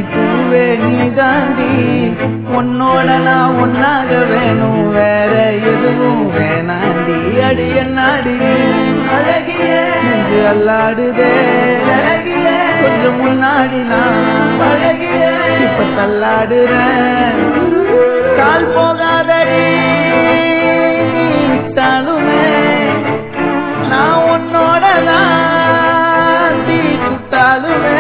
பூவே நீ தாண்டி உன்னோட நான் ஒன்னாக வேணும் வேற எதுவும் வேணாண்டி அடி என்னாடி அழகிய நெஞ்சு அல்லாடுதே அழகிய கொஞ்சம் முன்னாடி நான் அழகிய இப்ப தள்ளாடுறேன் கால் போகாதடி நீ விட்டாலுமே நான் உன்னோட தான் தீ சுட்டாலுமே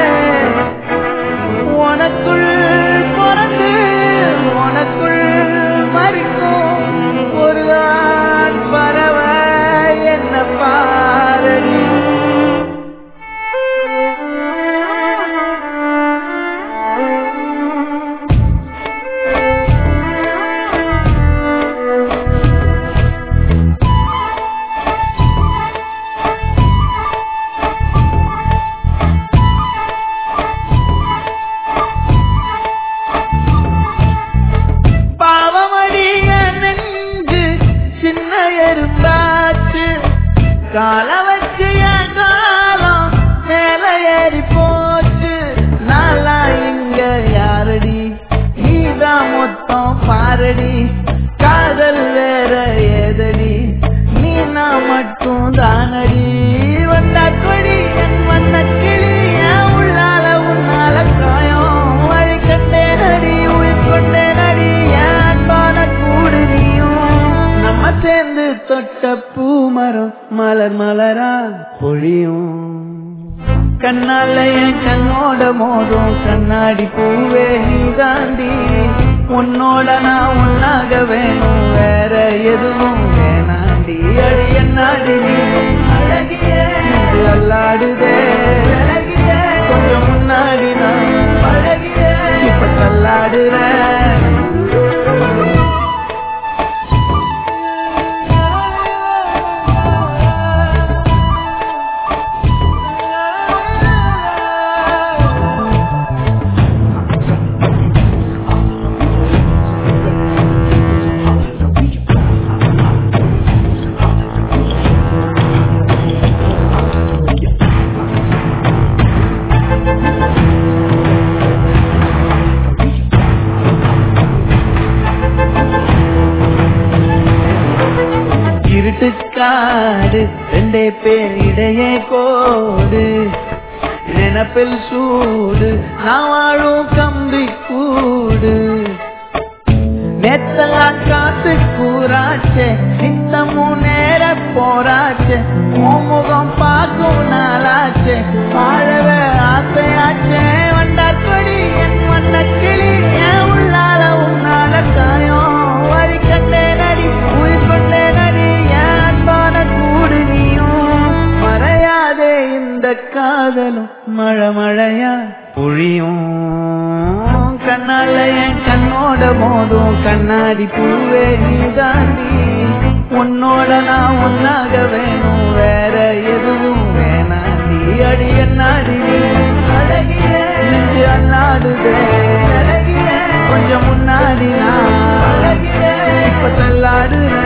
உனக்குள் பிறந்து உனக்குள் மறிக்கும் ஒரு ஆண் பறவை என்ன பாரடி பாவமடிய நெஞ்சு சின்ன எறும்பாச்சு கால வச்சு என் காலம் மேல ஏறி போச்சு நாளா இங்க யாரடி நீதான் மொத்தம் பாரடி காதல் வேற ஏதடி நீ நான் மட்டும் தானடி வந்தா கொடி என் வண்ண கிளி என் உள்ளால உன்னால காயம் வழி கண்டேன் அடி உயிர் கொண்டேன் அடி என் அன்பான கூடு நீயும் நம்ம சேர்ந்து தொட்ட பூமரம் மலர் மலரா பொழியும் கண்ணால என் கண்ணோட மோதும் கண்ணாடி பூவே நீ தாண்டி உன்னோட நான் உன்னாக வேணும் வேற எதுவும் வேணாண்டி அடி என்னாடி நீ அழகிய நெஞ்சு அல்லாடுதே அழகிய கொஞ்சம் முன்னாடி நான் அழகிய இப்ப தள்ளாடுறேன் இருட்டுக்காடு ரெண்டே பேர் இடையே கோடு நினப்பில் சூடு நான் வாழும் கம்பி கூடு நேத்தெல்லாம் காத்து கூறாச்சே நித்தமும் நேர போராச்சே உன் முகம் பார்க்கும் நாளாச்சே வாழவே ஆசையாச்சே வண்டார் கொடி என் வண்ண கிளி என் உள்ளால உன்னால காயம் வரி கண்டே நடி உயிர் கொண்டே நடி என் அன்பான கூடு நீயும் மறையாதே இந்த காதலும் மழை மழையா பொழியும் கண்ணால என் கண்ணோட மோதும் கண்ணாடி பூவே நீ தாண்டி உன்னோட நான் ஒன்னாக வேணும் வேற எதுவும் வேணாண்டி அடி என்னாடி நீ அழகிய நெஞ்சு அண்ணாடுதே அழகிய கொஞ்சம் முன்னாடி நான் அழகிய இப்ப தள்ளாடுறேன்